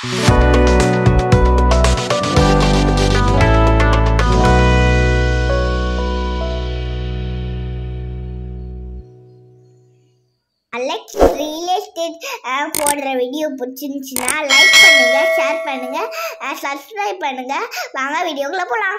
Alex real estate போடுற video பிடிச்சிருந்துச்சுன்னா like பண்ணுங்க ஷேர் பண்ணுங்க சப்ஸ்கிரைப் பண்ணுங்க வாங்க வீடியோக்குள்ள போகலாம்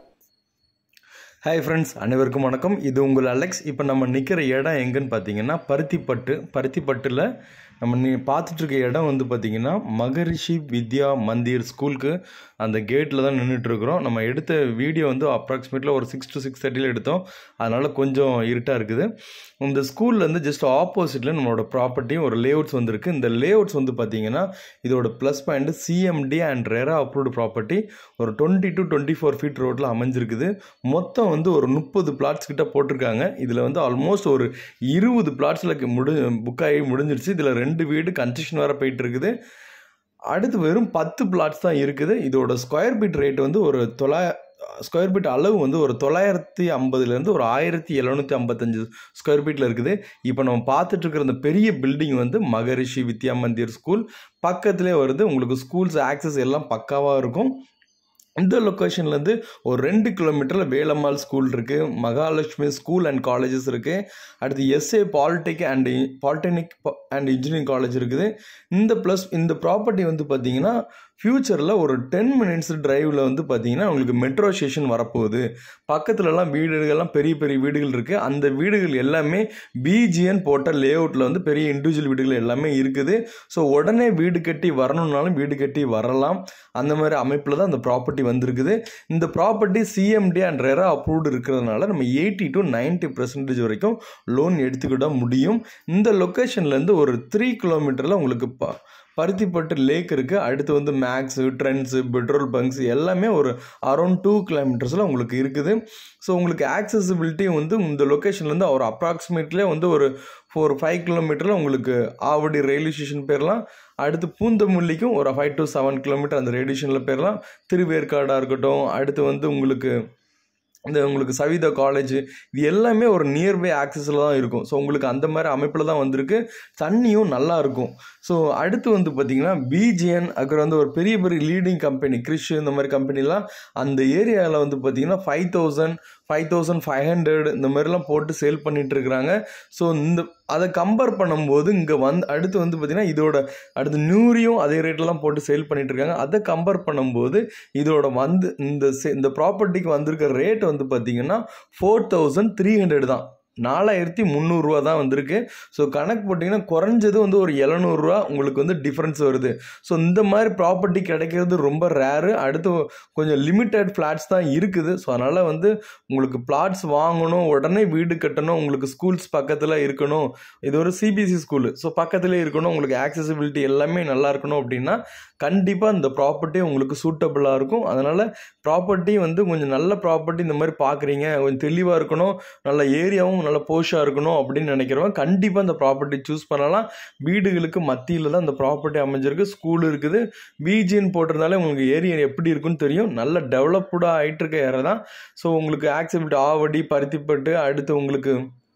ஹாய் ஃப்ரெண்ட்ஸ் அனைவருக்கும் வணக்கம் இது உங்கள் அலெக்ஸ் இப்போ நம்ம நிற்கிற இடம் எங்கன்னு பார்த்தீங்கன்னா பருத்திப்பட்டு பருத்திப்பட்டில் நம்ம நீ பார்த்துட்டு இருக்க இடம் வந்து பார்த்திங்கன்னா மகரிஷி வித்யா மந்திர் ஸ்கூலுக்கு அந்த கேட்டில் தான் நின்றுட்டுருக்குறோம் நம்ம எடுத்த வீடியோ வந்து அப்ராக்சிமேட்டில் ஒரு சிக்ஸ் டு சிக்ஸ் தேர்ட்டியில் எடுத்தோம் அதனால் கொஞ்சம் இருட்டாக இருக்குது இந்த ஸ்கூல்லேருந்து ஜஸ்ட் ஆப்போசிட்டில் நம்மளோட ப்ராப்பர்ட்டியும் ஒரு லேஅவுட்ஸ் வந்திருக்கு இந்த லேஅவுட்ஸ் வந்து பார்த்திங்கன்னா இதோட plus point CMD and RERA approved property ஒரு twenty to twenty four feet ரோட்டில் அமைஞ்சிருக்குது மொத்தம் வந்து ஒரு முப்பது பிளாட்ஸ் கிட்ட போட்டிருக்காங்க இதில் வந்து ஆல்மோஸ்ட் ஒரு இருபது பிளாட்ஸில் முடி புக் ஆகி முடிஞ்சிருச்சு இதில் ரெண்டு வீடு கன்ஸ்ட்ரக்ஷன் வேறு போயிட்டு இருக்குது அடுத்து வெறும் பத்து பிளாட்ஸ் தான் இருக்குது இதோட ஸ்கொயர் ஃபீட் ரேட் வந்து ஒரு தொள்ளாய ஸ்கொயர் ஃபீட் அளவு வந்து ஒரு தொள்ளாயிரத்தி ஐம்பதுலேருந்து ஒரு ஆயிரத்தி எழுநூற்றி ஐம்பத்தஞ்சு ஸ்கொயர் ஃபீட்டில் இருக்குது இப்போ நம்ம பார்த்துட்டு இருக்கிற இந்த பெரிய பில்டிங் வந்து மகரிஷி வித்யா மந்திர் ஸ்கூல் பக்கத்துலேயே வருது உங்களுக்கு ஸ்கூல்ஸ் ஆக்சஸ் எல்லாம் பக்காவாக இருக்கும் இந்த லொக்கேஷன்லேருந்து ஒரு ரெண்டு கிலோமீட்டரில் வேலம்மாள் ஸ்கூல் இருக்குது மகாலட்சுமி ஸ்கூல் அண்ட் காலேஜஸ் இருக்குது அடுத்து SA polytech and polytechnic and engineering college இருக்குது இந்த ப்ளஸ் இந்த ப்ராப்பர்ட்டி வந்து பார்த்திங்கன்னா ஃப்யூச்சரில் ஒரு டென் மினிட்ஸ் டிரைவில் வந்து பார்த்தீங்கன்னா உங்களுக்கு மெட்ரோ ஸ்டேஷன் வரப்போகுது பக்கத்துலலாம் வீடுகள்லாம் பெரிய பெரிய வீடுகள் இருக்குது அந்த வீடுகள் எல்லாமே பிஜிஎன் போட்ட லேஅவுட்டில் வந்து பெரிய இண்டிவிஜுவல் வீடுகள் எல்லாமே இருக்குது ஸோ உடனே வீடு கட்டி வரணுன்னாலும் வீடு கட்டி வரலாம் அந்த மாதிரி அமைப்பில் தான் அந்த ப்ராப்பர்ட்டி வந்திருக்குது இந்த property CMD and RERA approved இருக்கிறதுனால நம்ம எயிட்டி டு நைன்ட்டி பர்சன்டேஜ் வரைக்கும் லோன் எடுத்துக்கிட முடியும் இந்த லொக்கேஷன்லேருந்து ஒரு த்ரீ கிலோமீட்டரில் உங்களுக்கு ப பருத்திப்பட்டு லேக் இருக்குது அடுத்து வந்து மேக்ஸு ட்ரெண்ட்ஸு பெட்ரோல் பங்க்ஸ் எல்லாமே ஒரு அரௌண்ட் டூ கிலோமீட்டர்ஸில் உங்களுக்கு இருக்குது ஸோ உங்களுக்கு ஆக்சசிபிலிட்டி வந்து இந்த லொக்கேஷன்லேருந்து ஒரு அப்ராக்சிமேட்லேயே வந்து ஒரு ஃபோர் ஃபைவ் கிலோமீட்டரில் உங்களுக்கு ஆவடி ரயில்வே ஸ்டேஷன் போயிடலாம் அடுத்து பூந்தமல்லிக்கும் ஒரு ஃபைவ் டு செவன் கிலோமீட்டர் அந்த ரேடியேஷனில் போயிடலாம் திருவேற்காடாக இருக்கட்டும் அடுத்து வந்து உங்களுக்கு இந்த உங்களுக்கு சவிதா காலேஜ் இது எல்லாமே ஒரு நியர்பை ஆக்சஸில் தான் இருக்கும் ஸோ உங்களுக்கு அந்த மாதிரி அமைப்பில் தான் வந்திருக்கு தண்ணியும் நல்லா இருக்கும் ஸோ அடுத்து வந்து பார்த்திங்கன்னா பிஜிஎன் அப்புறம் வந்து ஒரு பெரிய பெரிய லீடிங் கம்பெனி கிறிஷ் இந்த மாதிரி கம்பெனிலாம் அந்த ஏரியாவில் வந்து பார்த்திங்கன்னா five thousand five thousand five hundred இந்த மாதிரிலாம் போட்டு சேல் பண்ணிட்டு இருக்கிறாங்க ஸோ இந்த அதை கம்பேர் பண்ணும்போது இங்கே வந்து அடுத்து வந்து பார்த்திங்கன்னா இதோட அடுத்து நூறியும் அதே ரேட்லாம் போட்டு சேல் பண்ணிட்டு இருக்காங்க அதை கம்பேர் பண்ணும்போது இதோட வந்து இந்த இந்த ப்ராப்பர்ட்டிக்கு வந்திருக்க ரேட் வந்து பார்த்திங்கன்னா ஃபோர் தௌசண்ட் த்ரீ ஹண்ட்ரட் தான் நாலாயிரத்தி முந்நூறுரூவா தான் வந்திருக்கு ஸோ கணக்கு போட்டிங்கன்னா குறைஞ்சது வந்து ஒரு எழுநூறுவா உங்களுக்கு வந்து டிஃப்ரென்ஸ் வருது ஸோ இந்த மாதிரி ப்ராப்பர்ட்டி கிடைக்கிறது ரொம்ப ரேரு அடுத்து கொஞ்சம் லிமிட்டட் ஃப்ளாட்ஸ் தான் இருக்குது ஸோ அதனால் வந்து உங்களுக்கு பிளாட்ஸ் வாங்கணும் உடனே வீடு கட்டணும் உங்களுக்கு ஸ்கூல்ஸ் பக்கத்தில் இருக்கணும் இது ஒரு சிபிஎஸ்சி ஸ்கூலு ஸோ பக்கத்துலேயே இருக்கணும் உங்களுக்கு ஆக்சசிபிலிட்டி எல்லாமே நல்லா இருக்கணும் அப்படின்னா கண்டிப்பாக இந்த ப்ராப்பர்ட்டி உங்களுக்கு சூட்டபுளாக இருக்கும் அதனால் ப்ராப்பர்ட்டி வந்து கொஞ்சம் நல்ல ப்ராப்பர்ட்டி இந்த மாதிரி பார்க்குறீங்க கொஞ்சம் தெளிவாக இருக்கணும் நல்ல ஏரியாவும் நல்ல போஷாக இருக்கணும் அப்படின்னு நினைக்கிறவங்க கண்டிப்பாக இந்த ப்ராப்பர்ட்டி சூஸ் பண்ணலாம் வீடுகளுக்கு மத்தியில் தான் இந்த ப்ராப்பர்ட்டி அமைஞ்சிருக்கு ஸ்கூல் இருக்குது பிஜின்னு போட்டிருந்தாலே உங்களுக்கு ஏரியா எப்படி இருக்குன்னு தெரியும் நல்ல டெவலப்டாக ஆகிட்டு இருக்க ஏரியா தான் ஸோ உங்களுக்கு ஆக்சிபிலிட்டி ஆவடி பருத்திப்பட்டு அடுத்து உங்களுக்கு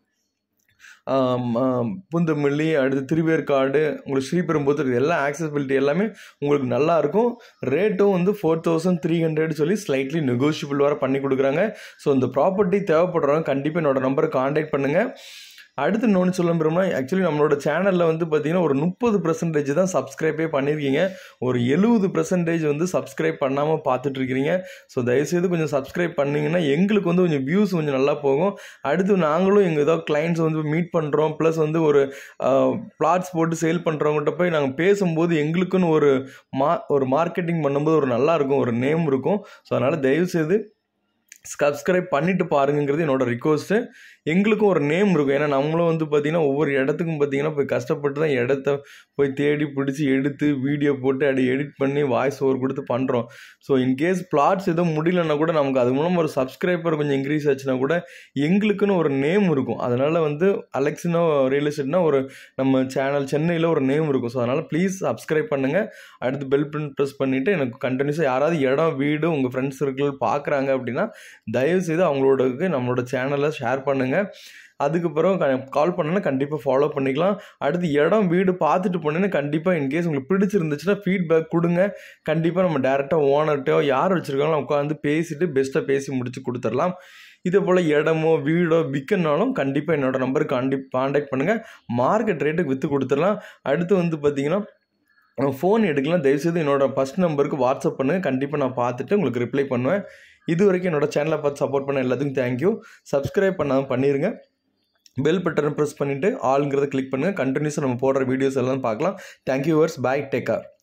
புந்தமல்லி அடுத்து திருவேற்காடு உங்களுக்கு ஸ்ரீபெரும்புத்தூர் எல்லாம் ஆக்சசிபிலிட்டி எல்லாமே உங்களுக்கு நல்லா இருக்கும் ரேட்டும் வந்து ஃபோர் தௌசண்ட் த்ரீ ஹண்ட்ரட் சொல்லி ஸ்லைட்லி நெகோஷியபிள் வர பண்ணி கொடுக்குறாங்க ஸோ இந்த ப்ராப்பர்ட்டி தேவைப்படுறவங்க கண்டிப்பாக என்னோட நம்பரை காண்டாக்ட் பண்ணுங்கள் அடுத்து இன்னொன்று சொல்ல விரும்பினா ஆக்சுவலி நம்மளோட சேனலில் வந்து பார்த்திங்கன்னா ஒரு முப்பது பர்சன்டேஜ் தான் சப்ஸ்கிரைபே பண்ணியிருக்கீங்க ஒரு எழுபது பர்சன்டேஜ் வந்து சப்ஸ்கிரைப் பண்ணாமல் பார்த்துட்ருக்கிறீங்க ஸோ தயவுசெய்து கொஞ்சம் சப்ஸ்கிரைப் பண்ணிங்கன்னா எங்களுக்கு வந்து கொஞ்சம் வியூஸ் கொஞ்சம் நல்லா போகும் அடுத்து நாங்களும் எங்கள் ஏதாவது கிளைண்ட்ஸ் வந்து மீட் பண்ணுறோம் ப்ளஸ் வந்து ஒரு பிளாட்ஸ் போட்டு சேல் பண்ணுறவங்ககிட்ட போய் நாங்கள் பேசும்போது எங்களுக்குன்னு ஒரு மா ஒரு மார்க்கெட்டிங் பண்ணும்போது ஒரு நல்லா இருக்கும் ஒரு நேம் இருக்கும் ஸோ அதனால் தயவுசெய்து சப்ஸ்கிரைப் பண்ணிட்டு பாருங்கிறது என்னோட ரிக்வஸ்ட்டு எங்களுக்கும் ஒரு நேம் இருக்கும் ஏன்னா நம்மளும் வந்து பார்த்திங்கன்னா ஒவ்வொரு இடத்துக்கும் பார்த்திங்கன்னா போய் கஷ்டப்பட்டு தான் இடத்த போய் தேடி பிடிச்சி எடுத்து வீடியோ போட்டு அப்படி எடிட் பண்ணி வாய்ஸ் ஓவர் கொடுத்து பண்ணுறோம் ஸோ இன்கேஸ் பிளாட்ஸ் எதுவும் முடியலன்னா கூட நமக்கு அது மூலம் ஒரு சப்ஸ்கிரைபர் கொஞ்சம் இன்க்ரீஸ் ஆச்சுன்னா கூட எங்களுக்குன்னு ஒரு நேம் இருக்கும் அதனால் வந்து அலெக்ஸினோ ரியல் எஸ்டேட்னா ஒரு நம்ம சேனல் சென்னையில் ஒரு நேம் இருக்கும் ஸோ அதனால் ப்ளீஸ் சப்ஸ்கிரைப் பண்ணுங்கள் அடுத்து பெல் பின் ப்ரெஸ் பண்ணிவிட்டு எனக்கு கண்டினியூஸாக யாராவது இடம் வீடு உங்கள் ஃப்ரெண்ட்ஸ் சர்க்கிள் பார்க்குறாங்க அப்படின்னா தயவுசெய்து அவங்களோட நம்மளோட சேனலை ஷேர் பண்ணுங்கள் அதுக்கப்புறம் கால் பண்ணனா கண்டிப்பாக ஃபாலோ பண்ணிக்கலாம் அடுத்து இடம் வீடு பார்த்துட்டு போனீங்கன்னா கண்டிப்பாக இன்கேஸ் உங்களுக்கு பிடிச்சிருந்துச்சுன்னா ஃபீட்பேக் கொடுங்க கண்டிப்பாக நம்ம டேரெக்டாக ஓனர்கிட்டோ யார் வச்சுருக்காங்களோ உட்காந்து பேசிட்டு பெஸ்ட்டாக பேசி முடிச்சு கொடுத்துடலாம் இதே போல் இடமோ வீடோ விற்கனாலும் கண்டிப்பாக என்னோட நம்பருக்கு காண்டி காண்டாக்ட் பண்ணுங்கள் மார்க்கெட் ரேட்டுக்கு விற்று கொடுத்துடலாம் அடுத்து வந்து பார்த்தீங்கன்னா ஃபோன் எடுக்கலாம் தயவுசெய்து என்னோட ஃபஸ்ட் நம்பருக்கு வாட்ஸ்அப் பண்ணுங்கள் கண்டிப்பாக நான் பார்த்துட்டு உங்களுக்கு ரிப்ளை பண்ணுவேன் இது வரைக்கும் என்னோட சேனலை பார்த்து சப்போர்ட் பண்ண எல்லாத்துக்கும் தேங்க்யூ சப்ஸ்கிரைப் பண்ணாமல் பண்ணிடுங்க பெல் பட்டனை ப்ரெஸ் பண்ணிவிட்டு ஆளுங்கிறத கிளிக் பண்ணுங்கள் கண்டினியூஸாக நம்ம போடுற வீடியோஸ் எல்லாம் பார்க்கலாம் தேங்க்யூ வர்ஸ் பாய் டேக் கேர்